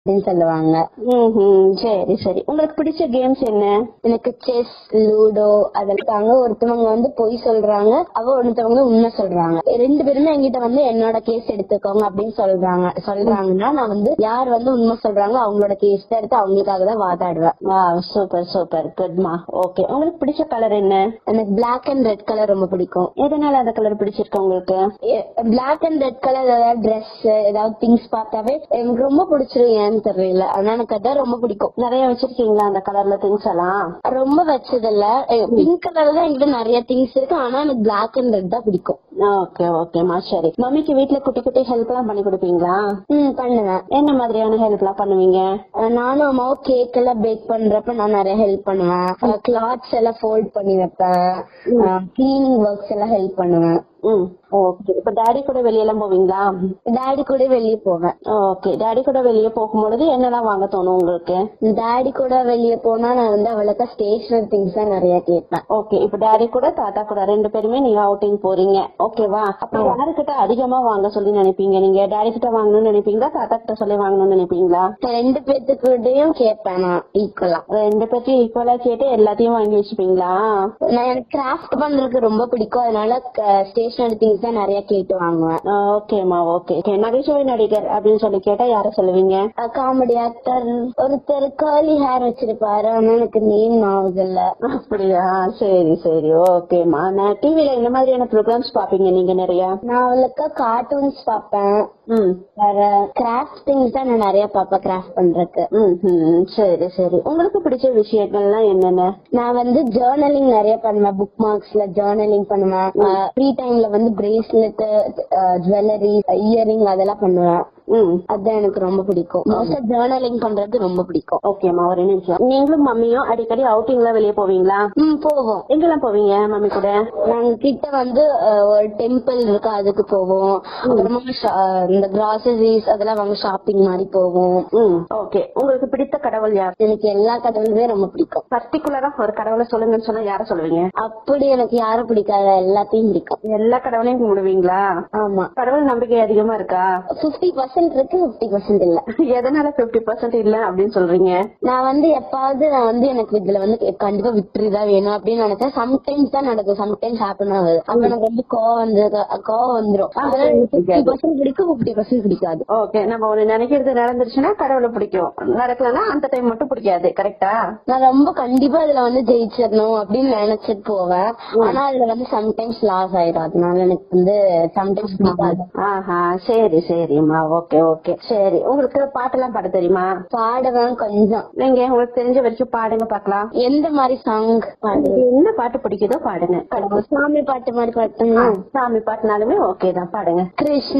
அப்படின்னு சொல்லுவாங்க ம்ஹும். சரி சரி உங்களுக்கு பிடிச்ச கேம்ஸ் என்ன எனக்கு செஸ் லூடோ அதற்காக ஒருத்தவங்க வந்து பொய் சொல்றாங்க அவ ஒருத்தவங்க உண்மை சொல்றாங்க ரெண்டு பேருமே என்கிட்ட வந்து என்னோட கேஸ் எடுத்துக்கோங்க அப்படின்னு சொல்றாங்க சொல்றாங்கன்னா நான் வந்து யார் வந்து உண்மை சொல்றாங்களோ அவங்களோட கேஸ் தான் எடுத்து அவங்களுக்காக தான் வாதாடுவேன் வா சூப்பர் சூப்பர் குட்மா ஓகே உங்களுக்கு பிடிச்ச கலர் என்ன எனக்கு பிளாக் அண்ட் ரெட் கலர் ரொம்ப பிடிக்கும் எதனால அந்த கலர் பிடிச்சிருக்கு உங்களுக்கு பிளாக் அண்ட் ரெட் கலர் ஏதாவது ட்ரெஸ் ஏதாவது திங்ஸ் பார்த்தாவே எனக்கு ரொம்ப பிடிச்சிரும் ஏன்னு தெரியல ஆனா எனக்கு அதான் ரொம்ப பிடிக்கும் நிறைய வச்சிருக்கீங்களா அந்த கலர்ல திங்ஸ் எல்லாம் ரொம்ப வச்சதில்ல பிங்க் கலர் தான் என்கிட்ட நிறைய திங்ஸ் இருக்கு ஆனா எனக்கு பிளாக் அண்ட் ரெட் தான் பிடிக்கும் ஓகே ஓகேமா சரி மம்மிக்கு வீட்ல குட்டி குட்டி ஹெல்ப் எல்லாம் பண்ணி கொடுப்பீங்களா ம் பண்ணுவேன் என்ன மாதிரியான ஹெல்ப் எல்லாம் பண்ணுவீங்க அஹ் நானும் அம்மாவும் கேக் எல்லாம் பேக் பண்றப்ப நான் நிறைய ஹெல்ப் பண்ணுவேன் கிளாத்ஸ் எல்லாம் ஃபோல்ட் பண்ணி வைப்பேன் கிளீனிங் ஒர்க்ஸ் எல்லாம் ஹெல்ப் பண்ணுவேன் ம் ஓகே இப்ப டாடி கூட வெளியெல்லாம் போவீங்களா டாடி கூட வெளியே போவேன் ஓகே டாடி கூட வெளியே போகும்பொழுது என்னெல்லாம் வாங்க தோணும் உங்களுக்கு டாடி கூட வெளியே போனா நான் வந்து அவளுக்கு ஸ்டேஷனரி திங்ஸ் தான் நிறைய கேட்பேன் ஓகே இப்ப டாடி கூட தாத்தா கூட ரெண்டு பேருமே நீங்க அவுட்டிங் போறீங்க ஓகேவா அப்ப யாருக்கிட்ட அதிகமா வாங்க சொல்லி நினைப்பீங்க நீங்க டாடி கிட்ட வாங்கணும்னு நினைப்பீங்களா தாத்தா கிட்ட சொல்லி வாங்கணும்னு நினைப்பீங்களா ரெண்டு பேத்துக்கிட்டையும் கேட்பேன் நான் ஈக்குவலா ரெண்டு பேர்த்தையும் ஈக்குவலா கேட்டு எல்லாத்தையும் வாங்கி வச்சுப்பீங்களா நான் எனக்கு கிராஃப்ட் பண்றதுக்கு ரொம்ப பிடிக்கும் அதனால ஸ்டேஷனரி திங்ஸ் தான் நிறைய கேட்டு வாங்குவேன் ஓகேமா ஓகே நகைச்சுவை நடிகர் அப்படின்னு சொல்லி கேட்டா யார சொல்லுவீங்க காமெடி ஆக்டர் ஒருத்தர் கர்லி ஹேர் வச்சிருப்பாரு ஆனா எனக்கு நேம் ஞாபகம் இல்ல அப்படியா சரி சரி ஓகேமா நான் டிவில என்ன மாதிரியான ப்ரோக்ராம்ஸ் பாப்பீங்க நீங்க நிறைய நான் அவளுக்கு கார்ட்டூன்ஸ் பாப்பேன் ம் வேற கிராஃப்ட் திங்ஸ் தான் நான் நிறைய பாப்பேன் கிராஃப்ட் பண்றதுக்கு ம், ம், சரி சரி உங்களுக்கு பிடிச்ச விஷயங்கள்லாம் என்னென்ன நான் வந்து ஜேர்னலிங் நிறைய பண்ணுவேன் புக் மார்க்ஸ்ல ஜேர்னலிங் பண்ணுவேன் ஃப்ரீ டைம்ல வந்து பிரேஸ்லெட் ஜுவல்லரி இயரிங் அதெல்லாம் பண்ணுவேன் ம் அதான் எனக்கு ரொம்ப பிடிக்கும் மோஸ்டா ஜேர்னலிங் பண்றது ரொம்ப பிடிக்கும் ஓகேம்மா ஒரு நிமிஷம் நீங்களும் மம்மியும் அடிக்கடி அவுட்டிங்ல வெளியே போவீங்களா ம் போவோம் எங்கெல்லாம் போவீங்க மம்மி கூட நாங்க கிட்ட வந்து அஹ், ஒரு டெம்பிள் இருக்கு அதுக்கு போவோம் அப்புறமா ஷா- இந்த கிராசரிஸ் அதெல்லாம் வாங்க ஷாப்பிங் மாதிரி போவோம் ம் ஓகே உங்களுக்கு பிடித்த கடவுள் யார் எனக்கு எல்லா கடவுளுமே ரொம்ப பிடிக்கும் பர்டிகுலரா ஒரு கடவுளை சொல்லுங்கன்னு சொன்னா யார சொல்லுவீங்க அப்படி எனக்கு யாரும் பிடிக்காத எல்லாத்தையும் பிடிக்கும் எல்லா கடவுளையும் கும்பிடுவீங்களா ஆமா கடவுள் நம்பிக்கை அதிகமா இருக்கா பிப்டி பர்சன்ட் இருக்கு பிப்டி பர்சன்ட் இல்ல எதனால 50% பர்சன்ட் இல்ல அப்படின்னு சொல்றீங்க நான் வந்து எப்பாவது நான் வந்து எனக்கு இதுல வந்து கண்டிப்பா விட்டுருதான் வேணும் அப்படின்னு நினைச்சேன் சம்டைம்ஸ் தான் நடக்கும் சம்டைம்ஸ் ஹேப்பன் ஆகுது அப்ப எனக்கு வந்து கோவம் வந்து கோவம் வந்துரும் அதனால பிப்டி பர்சன்ட் பிடிக்கும் பிப்டி பர்சன்ட் பிடிக்காது ஓகே நம்ம ஒண்ணு நினைக்கிறது நடந்துருச்சுன்னா கடவுளை பிடிக்கும் நடக்கலன்னா அந்த டைம் மட்டும் பிடிக்காது கரெக்டா நான் ரொம்ப கண்டிப்பா இதுல வந்து ஜெயிச்சிடணும் அப்படின்னு நினைச்சிட்டு போவேன் ஆனா அதுல வந்து சம்டைம்ஸ் லாஸ் ஆயிடும் அதனால எனக்கு வந்து சம்டைம்ஸ் பிடிக்காது ஆஹா சரி சரிம்மா ஓகே ஓகே சரி உங்களுக்கு பாட்டெல்லாம் பாட தெரியுமா பாடுவேன் கொஞ்சம் நீங்க உங்களுக்கு தெரிஞ்ச வரைக்கும் பாடுங்க பாக்கலாம் எந்த மாதிரி சாங் பாடு என்ன பாட்டு பிடிக்குதோ பாடுங்க கடவுள் சாமி பாட்டு மாதிரி பாட்டுங்க சாமி பாட்டுனாலுமே ஓகே தான் பாடுங்க கிருஷ்ண